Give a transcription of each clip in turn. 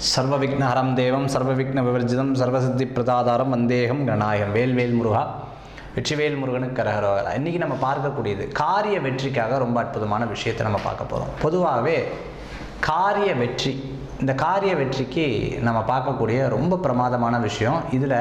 சர்வ விக்னஹரம் தேவம் சர்வ விக்ன விவர்ஜிதம் சர்வசித்தி பிரதாதாரம் வந்தேகம் கணநாயகம் வேல்வேல் முருகா வெற்றிவேல் முருகனுக்கு கரகரோகரா இன்றைக்கி நம்ம பார்க்கக்கூடியது காரிய வெற்றிக்காக ரொம்ப அற்புதமான விஷயத்தை நம்ம பார்க்க போகிறோம் பொதுவாகவே காரிய வெற்றி இந்த காரிய வெற்றிக்கு நம்ம பார்க்கக்கூடிய ரொம்ப பிரமாதமான விஷயம் இதில்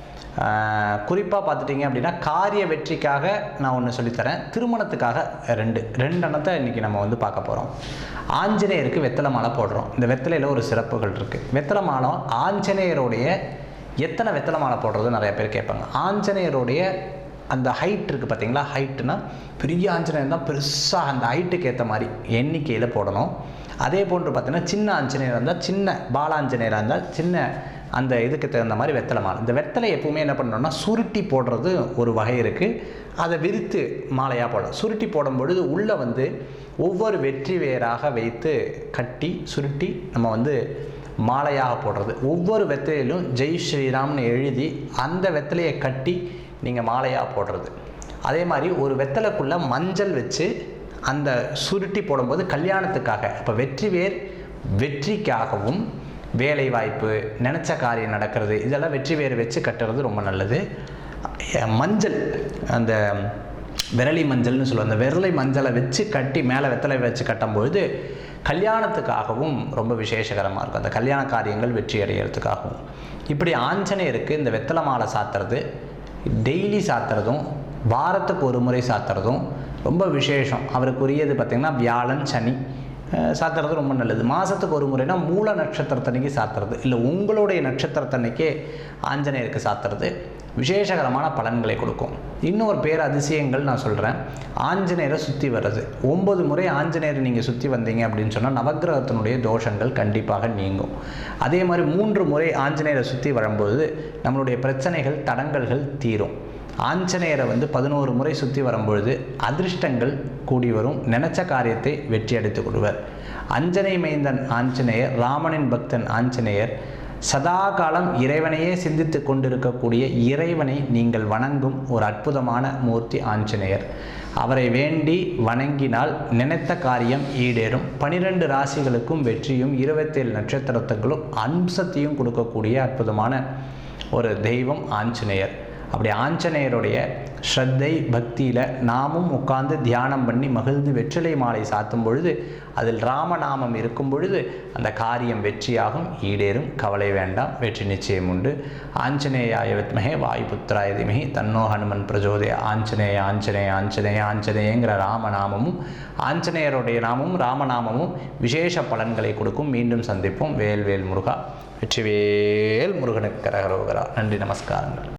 குறிப்பாக பார்த்துட்டிங்க அப்படின்னா காரிய வெற்றிக்காக நான் ஒன்று சொல்லித்தரேன் திருமணத்துக்காக ரெண்டு ரெண்டு எண்ணத்தை இன்றைக்கி நம்ம வந்து பார்க்க போகிறோம் ஆஞ்சநேயருக்கு வெத்தலை மாலை போடுறோம் இந்த வெத்தலையில் ஒரு சிறப்புகள் இருக்குது வெத்தலை மாலை ஆஞ்சநேயருடைய எத்தனை வெத்தலை மாலை போடுறது நிறைய பேர் கேட்பாங்க ஆஞ்சநேயருடைய அந்த ஹைட் இருக்குது பார்த்தீங்களா ஹைட்டுனா பெரிய ஆஞ்சநேயர் தான் பெருசாக அந்த ஹைட்டுக்கு ஏற்ற மாதிரி எண்ணிக்கையில் போடணும் அதே போன்று பார்த்தீங்கன்னா சின்ன ஆஞ்சநேயர் இருந்தால் சின்ன பாலாஞ்சநேயராக இருந்தால் சின்ன அந்த இதுக்கு தகுந்த மாதிரி வெத்தலை மாலை இந்த வெத்தலை எப்பவுமே என்ன பண்ணணும்னா சுருட்டி போடுறது ஒரு வகை இருக்குது அதை விரித்து மாலையாக போடலாம் சுருட்டி போடும் பொழுது உள்ளே வந்து ஒவ்வொரு வெற்றி வேராக வைத்து கட்டி சுருட்டி நம்ம வந்து மாலையாக போடுறது ஒவ்வொரு வெத்தலையிலும் ஜெய் ஸ்ரீராம்னு எழுதி அந்த வெத்தலையை கட்டி நீங்கள் மாலையாக போடுறது அதே மாதிரி ஒரு வெத்தலைக்குள்ளே மஞ்சள் வச்சு அந்த சுருட்டி போடும்போது கல்யாணத்துக்காக இப்போ வெற்றி வேர் வெற்றிக்காகவும் வேலை வாய்ப்பு நினச்ச காரியம் நடக்கிறது இதெல்லாம் வெற்றி வேர் வச்சு கட்டுறது ரொம்ப நல்லது மஞ்சள் அந்த விரலி மஞ்சள்னு சொல்லுவோம் அந்த விரலை மஞ்சளை வச்சு கட்டி மேலே வெத்தலை வச்சு கட்டும்பொழுது கல்யாணத்துக்காகவும் ரொம்ப விசேஷகரமாக இருக்கும் அந்த கல்யாண காரியங்கள் வெற்றி அடைகிறதுக்காகவும் இப்படி ஆஞ்சநேயருக்கு இந்த வெத்தலை மாலை சாத்துறது டெய்லி சாத்துறதும் வாரத்துக்கு ஒரு முறை சாத்துறதும் ரொம்ப விசேஷம் அவருக்குரியது பார்த்திங்கன்னா வியாழன் சனி சாத்துறது ரொம்ப நல்லது மாதத்துக்கு ஒரு முறைனா மூல நட்சத்திரத்தன்னைக்கு சாத்துறது இல்லை உங்களுடைய நட்சத்திரத்தன்னைக்கே ஆஞ்சநேயருக்கு சாத்துறது விசேஷகரமான பலன்களை கொடுக்கும் இன்னொரு பேர் அதிசயங்கள் நான் சொல்கிறேன் ஆஞ்சநேயரை சுற்றி வர்றது ஒம்பது முறை ஆஞ்சநேயரை நீங்கள் சுற்றி வந்தீங்க அப்படின்னு சொன்னால் நவக்கிரகத்தினுடைய தோஷங்கள் கண்டிப்பாக நீங்கும் அதே மாதிரி மூன்று முறை ஆஞ்சநேயரை சுற்றி வரும்போது நம்மளுடைய பிரச்சனைகள் தடங்கல்கள் தீரும் ஆஞ்சநேயரை வந்து பதினோரு முறை சுற்றி வரும்பொழுது அதிர்ஷ்டங்கள் கூடி வரும் நினச்ச காரியத்தை வெற்றி அடைத்து கொள்வர் அஞ்சனை மைந்தன் ஆஞ்சநேயர் ராமனின் பக்தன் ஆஞ்சநேயர் சதா காலம் இறைவனையே சிந்தித்து கொண்டிருக்கக்கூடிய இறைவனை நீங்கள் வணங்கும் ஒரு அற்புதமான மூர்த்தி ஆஞ்சநேயர் அவரை வேண்டி வணங்கினால் நினைத்த காரியம் ஈடேறும் பனிரெண்டு ராசிகளுக்கும் வெற்றியும் இருபத்தேழு நட்சத்திரத்துகளும் அம்சத்தையும் கொடுக்கக்கூடிய அற்புதமான ஒரு தெய்வம் ஆஞ்சநேயர் அப்படி ஆஞ்சநேயருடைய ஸ்ரத்தை பக்தியில் நாமும் உட்கார்ந்து தியானம் பண்ணி மகிழ்ந்து வெற்றிலை மாலை சாத்தும் பொழுது அதில் ராமநாமம் இருக்கும் பொழுது அந்த காரியம் வெற்றியாகும் ஈடேறும் கவலை வேண்டாம் வெற்றி நிச்சயம் உண்டு ஆஞ்சநேயாய வித்மகே வாயுபுத்திராய திமகி தன்னோ ஹனுமன் பிரஜோதய ஆஞ்சநேய ஆஞ்சநேய ஆஞ்சநேய ஆஞ்சநேயங்கிற ராமநாமமும் ஆஞ்சநேயருடைய நாமமும் ராமநாமமும் விசேஷ பலன்களை கொடுக்கும் மீண்டும் சந்திப்போம் வேல்வேல் முருகா வெற்றிவேல் முருகனுக்கு கரகரோகரா நன்றி நமஸ்காரங்கள்